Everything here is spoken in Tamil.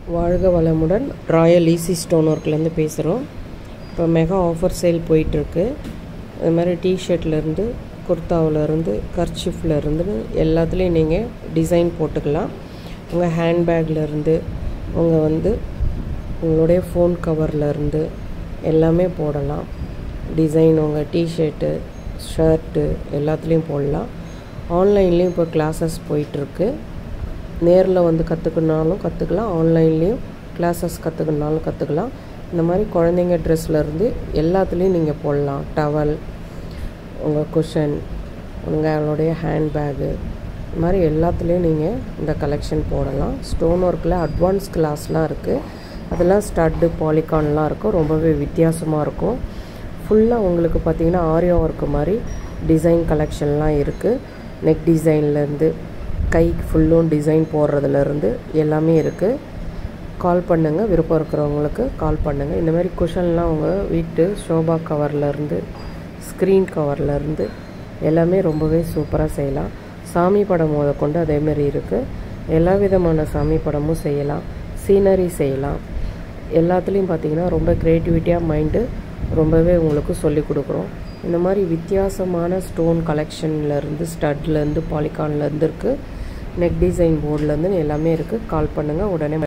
வாழ்க வளமுடன் ராயல் ஈசி ஸ்டோன் ஒர்க்லேருந்து பேசுகிறோம் இப்போ மெகா ஆஃபர் சேல் போயிட்டுருக்கு அது மாதிரி டிஷர்ட்லேருந்து குர்த்தாவிலேருந்து கர்ச்சிஃப்லேருந்து எல்லாத்துலேயும் நீங்கள் டிசைன் போட்டுக்கலாம் உங்கள் ஹேண்ட்பேக்லேருந்து உங்கள் வந்து உங்களுடைய ஃபோன் கவர்லேருந்து எல்லாமே போடலாம் டிசைன் உங்கள் டிஷர்ட்டு ஷர்ட்டு எல்லாத்துலேயும் போடலாம் ஆன்லைன்லேயும் இப்போ கிளாஸஸ் போயிட்டுருக்கு நேரில் வந்து கற்றுக்கணுனாலும் கற்றுக்கலாம் ஆன்லைன்லேயும் கிளாஸஸ் கற்றுக்கணுனாலும் கற்றுக்கலாம் இந்த மாதிரி குழந்தைங்க ட்ரெஸ்லேருந்து எல்லாத்துலேயும் நீங்கள் போடலாம் டவல் உங்கள் குஷன் உங்களுடைய ஹேண்ட்பேகு இந்த மாதிரி எல்லாத்துலேயும் நீங்கள் இந்த கலெக்ஷன் போடலாம் ஸ்டோன் ஒர்க்கில் அட்வான்ஸ் கிளாஸ்லாம் இருக்குது அதெல்லாம் ஸ்டட்டு பாலிகான்லாம் இருக்கும் ரொம்பவே வித்தியாசமாக இருக்கும் ஃபுல்லாக உங்களுக்கு பார்த்தீங்கன்னா ஆரியா ஒர்க்கு மாதிரி டிசைன் கலெக்ஷன்லாம் இருக்குது நெக் டிசைன்லேருந்து கை ஃபுல்லும் டிசைன் போடுறதுலேருந்து எல்லாமே இருக்குது கால் பண்ணுங்கள் விருப்பம் இருக்கிறவங்களுக்கு கால் பண்ணுங்கள் இந்த மாதிரி குஷன்லாம் உங்கள் வீட்டு ஷோபா கவர்லேருந்து ஸ்க்ரீன் கவர்லேருந்து எல்லாமே ரொம்பவே சூப்பராக செய்யலாம் சாமி படம் முத கொண்டு அதேமாரி இருக்குது எல்லா விதமான சாமி படமும் செய்யலாம் சீனரி செய்யலாம் எல்லாத்துலேயும் பார்த்தீங்கன்னா ரொம்ப க்ரியேட்டிவிட்டியாக மைண்டு ரொம்பவே உங்களுக்கு சொல்லி கொடுக்குறோம் இந்த மாதிரி வித்தியாசமான ஸ்டோன் கலெக்ஷன்லேருந்து ஸ்டட்லேருந்து பாலிகான்லேருந்து இருக்குது நெக் டிசைன் போர்ட்லேருந்து எல்லாமே இருக்குது கால் பண்ணுங்கள் உடனே